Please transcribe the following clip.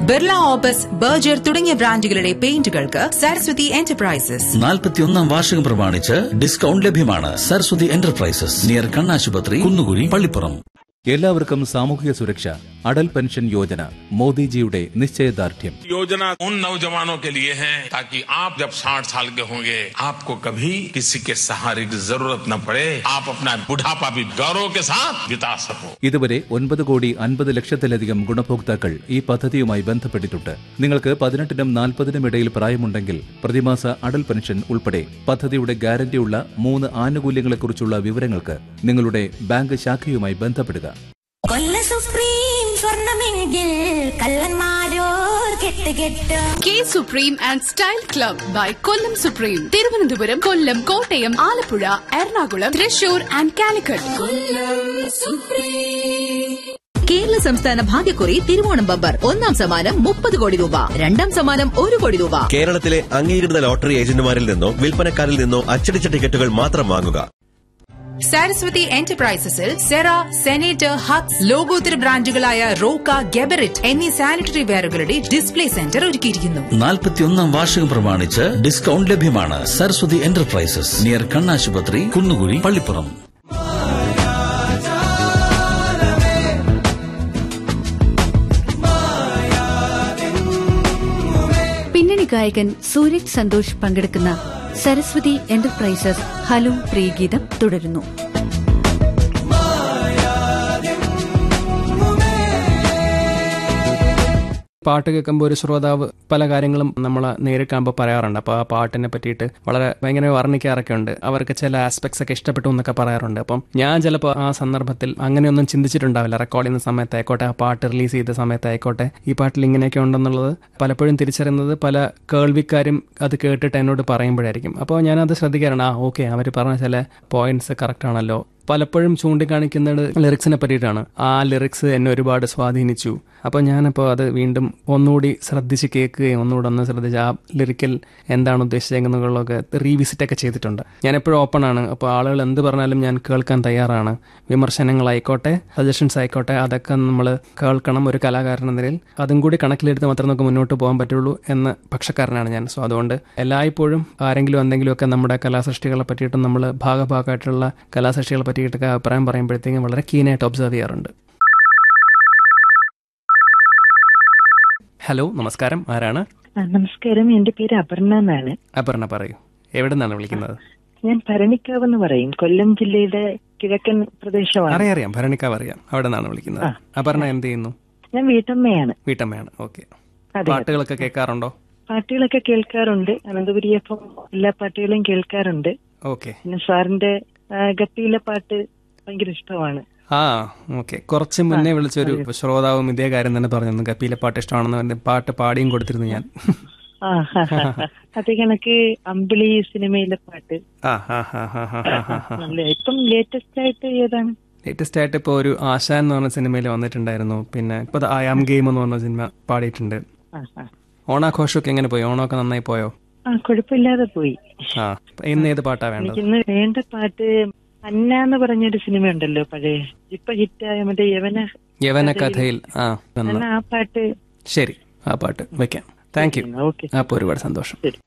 Birla opus Berger തുടങ്ങിയ ബ്രാൻഡുകളുടെ പെയിന്റുകൾക്ക് Saraswati enterprises നാൽപ്പത്തിയൊന്നാം വാർഷികം പ്രമാണിച്ച് ഡിസ്കൗണ്ട് ലഭ്യമാണ് സരസ്വതി എന്റർപ്രൈസസ് നിയർ കണ്ണാശുപത്രി കുന്നുകുഴി പള്ളിപ്പുറം എല്ലാവർക്കും സാമൂഹിക സുരക്ഷ അടൽ പെൻഷൻ യോജന മോദിജിയുടെ നിശ്ചയദാർഢ്യം योजना उन नौजवानों के लिए है ताकि आप जब 60 साल के होंगे आपको कभी किसी के सहारे की जरूरत न पड़े आप अपना बुढ़ापा भी गौरव के साथ बिता सको ഇതുവരെ ഒൻപത് കോടി അൻപത് ലക്ഷത്തിലധികം ഗുണഭോക്താക്കൾ ഈ പദ്ധതിയുമായി ബന്ധപ്പെട്ടിട്ടുണ്ട് നിങ്ങൾക്ക് പതിനെട്ടിനും നാൽപ്പതിനും ഇടയിൽ പ്രായമുണ്ടെങ്കിൽ പ്രതിമാസ അടൽ പെൻഷൻ ഉൾപ്പെടെ പദ്ധതിയുടെ ഗ്യാരണ്ടിയുള്ള മൂന്ന് ആനുകൂല്യങ്ങളെക്കുറിച്ചുള്ള വിവരങ്ങൾക്ക് നിങ്ങളുടെ ബാങ്ക് ശാഖയുമായി ബന്ധപ്പെടുക കൊല്ല സുപ്രീം സ്വർണമെങ്കിൽ കള്ളന്മാരോർ കെട്ട് കെട്ട് K supreme and style club by Kollam supreme Thiruvananthapuram Kollam Kottayam Alappuzha Ernakulam Thrissur and Calicut Kerala സംസ്ഥാന ഭാഗ്യക്കുറി തിരുവോണം ബമ്പർ ഒന്നാം സമ്മാനം മുപ്പത് കോടി രൂപ രണ്ടാം സമ്മാനം ഒരു കോടി രൂപ കേരളത്തിലെ അംഗീകൃത ലോട്ടറി ഏജന്റുമാരിൽ നിന്നോ വിൽപ്പനക്കാരിൽ നിന്നോ അച്ചടിച്ച ടിക്കറ്റുകൾ മാത്രം വാങ്ങുക സരസ്വതി എന്റർപ്രൈസസിൽ സെറ സെനേറ്റർ ഹക്സ് ലോകോത്തര ബ്രാൻഡുകളായ റോക്ക ഗെബറിറ്റ് എന്നീ സാനിറ്ററി വെയറുകളുടെ ഡിസ്പ്ലേ സെന്റർ ഒരുക്കിയിരിക്കുന്നു നാൽപ്പത്തിയൊന്നാം വാർഷികം പ്രമാണിച്ച് ഡിസ്കൗണ്ട് ലഭ്യമാണ് സരസ്വതി എന്റർപ്രൈസസ് നിയർ കണ്ണാശുപത്രി കുന്നുകുഴി പള്ളിപ്പുറം പിന്നണി ഗായകൻ സൂരജ് സന്തോഷ് പങ്കെടുക്കുന്ന സരസ്വതി എന്റർപ്രൈസസ് ഹലോ പ്രിയഗീതം തുടരുന്നു പാട്ട് കേൾക്കുമ്പോൾ ഒരു ശ്രോതാവ് പല കാര്യങ്ങളും നമ്മൾ നേരിൽ കാണുമ്പോൾ പറയാറുണ്ട് അപ്പോൾ ആ പാട്ടിനെ പറ്റിയിട്ട് വളരെ ഭയങ്കര വർണ്ണിക്കാറൊക്കെ ഉണ്ട് അവർക്ക് ചില ആസ്പെക്ട്സ് ഒക്കെ ഇഷ്ടപ്പെട്ടു എന്നൊക്കെ പറയാറുണ്ട് അപ്പം ഞാൻ ചിലപ്പോൾ ആ സന്ദർഭത്തിൽ അങ്ങനെയൊന്നും ചിന്തിച്ചിട്ടുണ്ടാവില്ല റെക്കോർഡ് ചെയ്യുന്ന സമയത്തായിക്കോട്ടെ ആ പാട്ട് റിലീസ് ചെയ്ത സമയത്തായിക്കോട്ടെ ഈ പാട്ടിൽ ഇങ്ങനെയൊക്കെ ഉണ്ടെന്നുള്ളത് പലപ്പോഴും തിരിച്ചറിയുന്നത് പല കേൾവിക്കാരും അത് കേട്ടിട്ട് എന്നോട് പറയുമ്പോഴായിരിക്കും അപ്പോൾ ഞാനത് ശ്രദ്ധിക്കാറുണ്ട് ആ ഓക്കെ അവർ പറഞ്ഞ ചില പോയിന്റ്സ് കറക്റ്റ് ആണല്ലോ പലപ്പോഴും ചൂണ്ടിക്കാണിക്കുന്നത് ലിറിക്സിനെ പറ്റിയിട്ടാണ് ആ ലിറിക്സ് എന്നെ ഒരുപാട് സ്വാധീനിച്ചു അപ്പോൾ ഞാനിപ്പോൾ അത് വീണ്ടും ഒന്നുകൂടി ശ്രദ്ധിച്ച് കേൾക്കുകയും ഒന്നുകൂടി ഒന്ന് ശ്രദ്ധിച്ച് ആ ലിറിക്കൽ എന്താണ് ഉദ്ദേശിച്ചേക്കുന്നതൊക്കെ റീവിസിറ്റ് ഒക്കെ ചെയ്തിട്ടുണ്ട് ഞാൻ എപ്പോഴും ഓപ്പൺ ആണ് അപ്പോൾ ആളുകൾ എന്ത് പറഞ്ഞാലും ഞാൻ കേൾക്കാൻ തയ്യാറാണ് വിമർശനങ്ങളായിക്കോട്ടെ സജഷൻസ് ആയിക്കോട്ടെ അതൊക്കെ നമ്മൾ കേൾക്കണം ഒരു കലാകാരൻ എന്ന നിലയിൽ അതും കൂടി കണക്കിലെടുത്ത് മാത്രമേ നമുക്ക് മുന്നോട്ട് പോകാൻ പറ്റുള്ളൂ എന്ന പക്ഷക്കാരനാണ് ഞാൻ സോ അതുകൊണ്ട് എല്ലായ്പ്പോഴും ആരെങ്കിലും എന്തെങ്കിലുമൊക്കെ നമ്മുടെ കലാസൃഷ്ടികളെ പറ്റിയിട്ടും നമ്മൾ ഭാഗഭാഗമായിട്ടുള്ള കലാസൃഷ്ടികളെ പറ്റിയിട്ടൊക്കെ അഭിപ്രായം പറയുമ്പോഴത്തേക്കും വളരെ കീനായിട്ട് ഒബ്സർവ് ചെയ്യാറുണ്ട് ഹലോ നമസ്കാരം ആരാണ് ആ, നമസ്കാരം എന്റെ പേര് അപർണ എന്നാണ് അപർണ പറയൂ എവിടെ നിന്നാണ് വിളിക്കുന്നത് ഞാൻ ഭരണിക്കാവ് എന്ന് പറയും കൊല്ലം ജില്ലയുടെ കിഴക്കൻ പ്രദേശമാണ് അറിയാം അറിയാം ഭരണിക്കാവ് അറിയാം അവിടെ നിന്നാണ് വിളിക്കുന്നത് ആ. അപർണ എന്ത് ചെയ്യുന്നു ഞാൻ വീട്ടമ്മയാണ് വീട്ടമ്മയാണ് ഓക്കെ അതെ. പാട്ടുകളൊക്കെ കേൾക്കാറുണ്ടോ പാട്ടുകളൊക്കെ കേൾക്കാറുണ്ട് അനന്തപുരി എഫ് എല്ലാ പാട്ടുകളും കേൾക്കാറുണ്ട് ഓക്കെ പിന്നെ സാറിന്റെ ആ, ഗപ്പിയിലെ പാട്ട് ഭയങ്കര ഇഷ്ടമാണ് ആ ഓക്കെ കുറച്ച് മുന്നേ വിളിച്ചൊരു ശ്രോതാവും ഇതേ കാര്യം തന്നെ പറഞ്ഞു ഗപ്പിയിലെ പാട്ട് ഇഷ്ടമാണെന്ന് പറഞ്ഞ് പാട്ട് പാടിയും കൊടുത്തിരുന്നു ഞാൻ ആ ഹാ, ഹാ, ഹാ. അതേ കണക്ക് അമ്പിളി സിനിമയിലെ പാട്ട് ആ ഹാ ഹാ ഹാ ഹാ ഹാ ഹാ നല്ല ഇപ്പം ലേറ്റസ്റ്റ് ആയിട്ട് ഏതാണ് ലേറ്റസ്റ്റ് ആയിട്ട് ഇപ്പോൾ ഒരു ആശാൻ എന്ന് പറഞ്ഞ സിനിമയിൽ വന്നിട്ടുണ്ടായിരുന്നു പിന്നെ ഇപ്പോൾ ആയാം ഗെയിം എന്ന് പറഞ്ഞ സിനിമ പാടിയിട്ടുണ്ട് ആ ആ. ഓണാഘോഷമൊക്കെ എങ്ങനെ പോയി ഓണമൊക്കെ നന്നായി പോയോ ആ കുഴപ്പമില്ലാതെ പോയി ആ ഇന്ന് ഏത് പാട്ടാ വേണ്ടത് എനിക്കിന്ന് വേണ്ട പാട്ട് അന്ന എന്ന് പറഞ്ഞൊരു സിനിമ ഉണ്ടല്ലോ പഴയ ഇപ്പൊ ഹിറ്റായ മറ്റേ യവന യവന കഥയിൽ ആ നന്ന എന്നാ ആ പാട്ട് ശരി ആ പാട്ട് വെക്കാം താങ്ക് യു ഓക്കെ അപ്പോൾ ഒരുപാട് സന്തോഷം ശരി